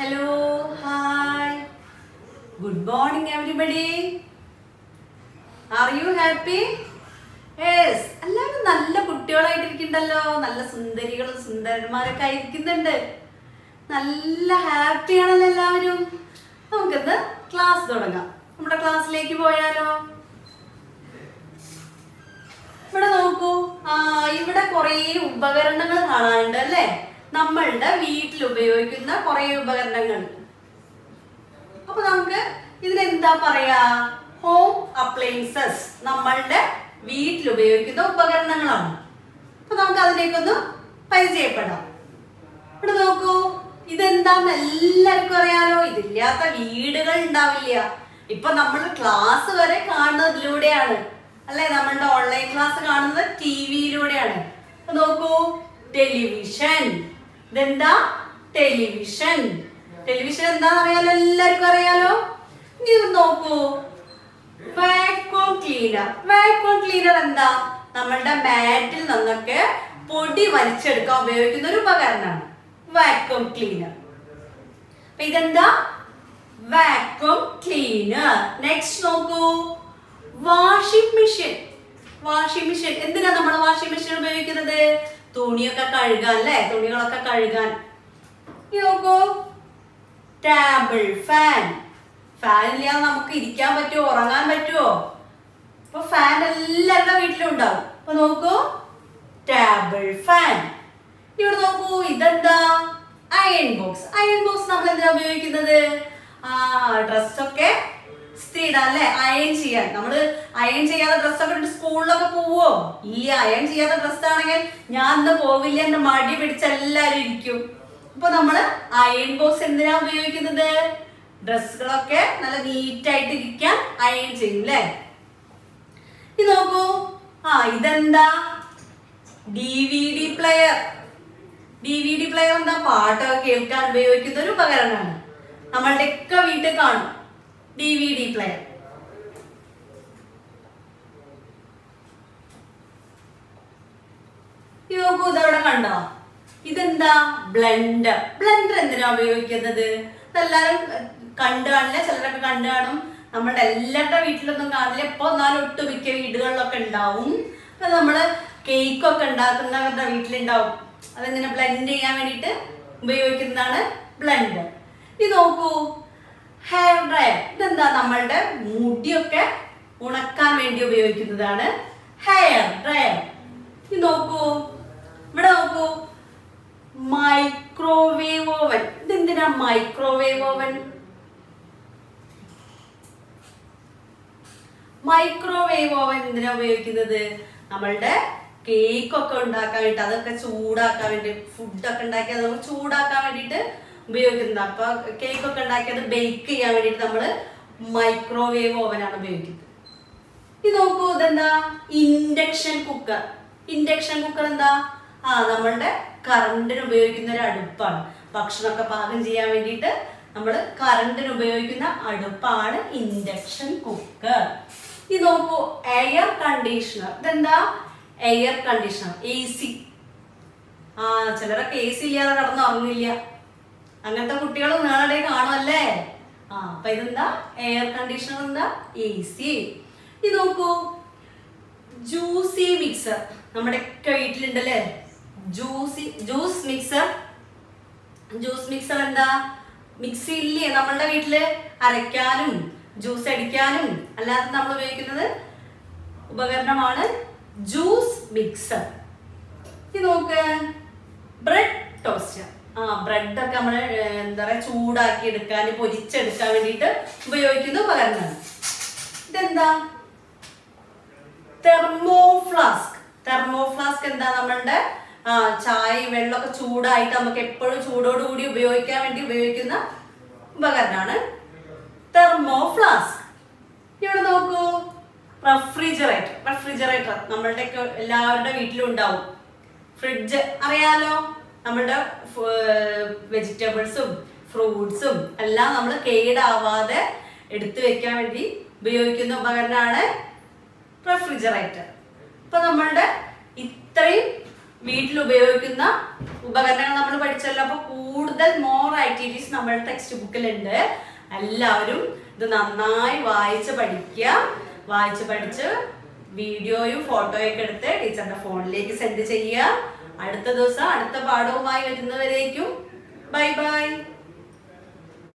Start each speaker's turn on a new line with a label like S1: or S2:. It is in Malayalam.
S1: hello hi good morning everybody are you happy yes എല്ലാവരും നല്ല കുട്ടികളായിട്ടിരിക്കുന്നുണ്ടല്ലോ നല്ല സുന്ദരികളും സുന്ദരന്മാരൊക്കെ ആയിരിക്കുന്നുണ്ട് നല്ല ഹാപ്പിയാണല്ലോ എല്ലാവരും നമുക്കിന്ന് ക്ലാസ് തുടങ്ങാം നമ്മുടെ ക്ലാസ്സിലേക്ക് പോയാലോ ഇവിടെ നോക്കൂ ആ ഇവിടെ കുറേ ഉപകരണങ്ങൾ കാണാനുണ്ട് അല്ലേ നമ്മളുടെ വീട്ടിൽ ഉപയോഗിക്കുന്ന കുറേ ഉപകരണങ്ങൾ അപ്പൊ നമുക്ക് ഇതിനെന്താ പറയാ ഹോം അപ്ലയൻസസ് നമ്മളുടെ വീട്ടിൽ ഉപയോഗിക്കുന്ന ഉപകരണങ്ങളാണ് അപ്പൊ നമുക്ക് അതിലേക്കൊന്ന് പരിചയപ്പെടാം ഇവിടെ നോക്കൂ ഇതെന്താന്ന് എല്ലാവർക്കും അറിയാലോ ഇതില്ലാത്ത വീടുകൾ ഉണ്ടാവില്ല ഇപ്പൊ നമ്മൾ ക്ലാസ് വരെ കാണുന്നതിലൂടെയാണ് അല്ലെ നമ്മളുടെ ഓൺലൈൻ ക്ലാസ് കാണുന്നത് ടി വിയിലൂടെയാണ് അപ്പൊ നോക്കൂ ടെലിവിഷൻ ഇതെന്താ ടെലിവിഷൻ ടെലിവിഷൻ എന്താന്ന് അറിയാലോ എല്ലാവർക്കും അറിയാലോ ഇനി ഇത് നോക്കൂ വാക്വം ക്ലീനർ വാക്വം ക്ലീനർ എന്താ നമ്മളുടെ മാറ്റിൽ നിന്നൊക്കെ പൊടി വലിച്ചെടുക്കാൻ ഉപയോഗിക്കുന്ന ഒരു ഉപകരണമാണ് വാക്വം ക്ലീനർ അപ്പൊ ഇതെന്താ വാക്വം ക്ലീനർ നെക്സ്റ്റ് നോക്കൂ വാഷിംഗ് മെഷീൻ വാഷിംഗ് മെഷീൻ എന്തിനാ നമ്മൾ വാഷിംഗ് മെഷീൻ ഉപയോഗിക്കുന്നത് തുണിയൊക്കെ കഴുകാൻ അല്ലേ തുണികളൊക്കെ കഴുകാൻ ഇനി നോക്കൂ ടേബിൾ ഫാൻ ഫാൻ ഇല്ലാതെ നമുക്ക് ഇരിക്കാൻ പറ്റുമോ ഉറങ്ങാൻ പറ്റുമോ അപ്പൊ ഫാൻ എല്ലാവരുടെ വീട്ടിലും ഉണ്ടാവും അപ്പൊ നോക്കൂ ടേബിൾ ഫാൻ ഇവിടെ നോക്കൂ ഇതെന്താ അയൺ ബോക്സ് അയൺ ബോക്സ് നമ്മൾ എന്തിനാ ഉപയോഗിക്കുന്നത് ആ ഡ്രസ്സൊക്കെ ഇസ്തിരി ഇടാൻ അല്ലേ അയൺ ചെയ്യാൻ നമ്മള് അയൺ ചെയ്യാതെ ഡ്രസ്സൊക്കെ ഇട്ട് സ്കൂളിലൊക്കെ പോവോ ഇല്ല അയൺ ചെയ്യാത്ത ഡ്രസ് ആണെങ്കിൽ ഞാൻ ഇന്ന് പോവില്ല എന്റെ മടി പിടിച്ച് എല്ലാരും ഇരിക്കും അപ്പൊ നമ്മള് അയൺ ബോക്സ് എന്തിനാ ഉപയോഗിക്കുന്നത് ഡ്രസ്സുകളൊക്കെ നല്ല നീറ്റായിട്ട് ഇരിക്കാൻ അയൺ ചെയ്യും അല്ലേ ഇത് നോക്കൂ ആ ഇതെന്താ D V D player D V D player എന്താ പാട്ടൊക്കെ കേൾക്കാൻ ഉപയോഗിക്കുന്ന ഒരു ഉപകരണമാണ് നമ്മളുടെ ഒക്കെ വീട്ടിൽ കാണും ഡി വി ഡി പ്ലെയർ നോക്കൂ ഇതവിടെ കണ്ടോ ഇതെന്താ ബ്ലെൻഡർ ബ്ലെൻഡർ എന്തിനാ ഉപയോഗിക്കുന്നത് ഇതെല്ലാരും ഏർ, കണ്ടു കാണില്ല ചിലരൊക്കെ കണ്ടു കാണും നമ്മുടെ എല്ലാവരുടെ വീട്ടിലൊന്നും കാണില്ല ഇപ്പൊ എന്നാലും ഒട്ടുമിക്ക വീടുകളിലൊക്കെ ഉണ്ടാവും അപ്പൊ നമ്മള് കേക്കൊക്കെ ഉണ്ടാക്കുന്നവരുടെ വീട്ടിലുണ്ടാവും അതെങ്ങനെ ബ്ലെൻഡ് ചെയ്യാൻ വേണ്ടിയിട്ട് ഉപയോഗിക്കുന്നതാണ് ബ്ലെൻഡർ ഇത് നോക്കൂ ഹെയർ ഡ്രയർ ഇതെന്താ നമ്മളുടെ മുടിയൊക്കെ ഉണക്കാൻ വേണ്ടി ഉപയോഗിക്കുന്നതാണ് ഹെയർ ഡ്രയർ ഇത് നോക്കൂ ഇവിടെ നോക്കൂ മൈക്രോവേവ് ഓവൻ ഇതെന്തിനാ മൈക്രോവേവ് ഓവൻ മൈക്രോവേവ് ഓവൻ എന്തിനാ ഉപയോഗിക്കുന്നത് നമ്മളുടെ കേക്ക് ഒക്കെ ഉണ്ടാക്കാൻ വേണ്ടി അതൊക്കെ ചൂടാക്കാൻ വേണ്ടി ഫുഡൊക്കെ ഉണ്ടാക്കി അത് നമുക്ക് ചൂടാക്കാൻ വേണ്ടിയിട്ട് ഉപയോഗിക്കുന്നത് അപ്പൊ കേക്ക് ഒക്കെ ഉണ്ടാക്കിയത് ബേക്ക് ചെയ്യാൻ വേണ്ടിയിട്ട് നമ്മൾ മൈക്രോവേവ് ഓവനാണ് ഉപയോഗിക്കുന്നത് ഇത് നോക്കൂ ഇതെന്താ ഇൻഡക്ഷൻ കുക്കർ ഇൻഡക്ഷൻ കുക്കർ എന്താ ആ നമ്മളുടെ കറണ്ടിന് ഉപയോഗിക്കുന്ന ഒരു അടുപ്പാണ് ഭക്ഷണമൊക്കെ പാകം ചെയ്യാൻ വേണ്ടിയിട്ട് നമ്മൾ കറണ്ടിന് ഉപയോഗിക്കുന്ന അടുപ്പാണ് ഇൻഡക്ഷൻ കുക്കർ ഇത് നോക്കൂ എയർ കണ്ടീഷണർ ഇതെന്താ എയർ കണ്ടീഷണർ എ സി ആ ചിലരൊക്കെ എ സി ഇല്ലാതെ കടന്നുറങ്ങില്ല അങ്ങനത്തെ കുട്ടികൾ നാളെ കാണുമല്ലേ ആ അപ്പൊ ഇതെന്താ എയർ കണ്ടീഷണർ എന്താ എ സി ഇത് നോക്കൂ ജ്യൂസി മിക്സർ നമ്മുടെ ഒക്കെ വീട്ടിലുണ്ടല്ലേ juicy juice mixer juice mixer എന്താ മിക്സി ഇല്ലേ നമ്മളുടെ വീട്ടില് അരയ്ക്കാനും ജ്യൂസ് അടിക്കാനും അല്ലാതെ നമ്മൾ ഉപയോഗിക്കുന്നത് ഉപകരണമാണ് ജ്യൂസ് മിക്സർ ഇത് നോക്ക് ബ്രെഡ് ടോസ്റ്റർ ആ ബ്രെഡ് ഒക്കെ നമ്മൾ എന്താ പറയാ ചൂടാക്കി എടുക്കാൻ പൊരിച്ചെടുക്കാൻ വേണ്ടിയിട്ട് ഉപയോഗിക്കുന്ന ഉപകരണമാണ് ഇതെന്താ തെർമോ ഫ്ലാസ്ക് തെർമോ ഫ്ലാസ്ക് എന്താ നമ്മളുടെ ആ ചായ വെള്ളമൊക്കെ ചൂടായിട്ട് നമുക്ക് എപ്പോഴും ചൂടോടുകൂടി ഉപയോഗിക്കാൻ വേണ്ടി ഉപയോഗിക്കുന്ന ഉപകരണമാണ് തെർമോ ഫ്ലാസ്ക് ഇവിടെ നോക്കൂ റെഫ്രിജറേറ്റർ റെഫ്രിജറേറ്റർ നമ്മളുടെ ഒക്കെ എല്ലാവരുടെ വീട്ടിലും ഉണ്ടാവും ഫ്രിഡ്ജ് അറിയാലോ നമ്മളുടെ വെജിറ്റബിൾസും ഫ്രൂട്ട്സും എല്ലാം നമ്മൾ കേടാവാതെ എടുത്തു വെക്കാൻ വേണ്ടി ഉപയോഗിക്കുന്ന ഉപകരണമാണ് റെഫ്രിജറേറ്റർ ഇപ്പൊ നമ്മളുടെ ഇത്രയും വീട്ടിൽ ഉപയോഗിക്കുന്ന ഉപകരണങ്ങൾ നമ്മൾ പഠിച്ചല്ലോ അപ്പൊ കൂടുതൽ മോർ ആക്ടിവിറ്റീസ് നമ്മുടെ ടെക്സ്റ്റ് ബുക്കിലുണ്ട് എല്ലാവരും ഇത് നന്നായി വായിച്ച് പഠിക്കുക വായിച്ച് പഠിച്ച് വീഡിയോയും ഫോട്ടോയൊക്കെ എടുത്ത് ടീച്ചറിന്റെ ഫോണിലേക്ക് സെൻഡ് ചെയ്യുക അടുത്ത ദിവസം അടുത്ത പാഠവുമായി വരുന്നവരേക്കും ബൈ ബൈ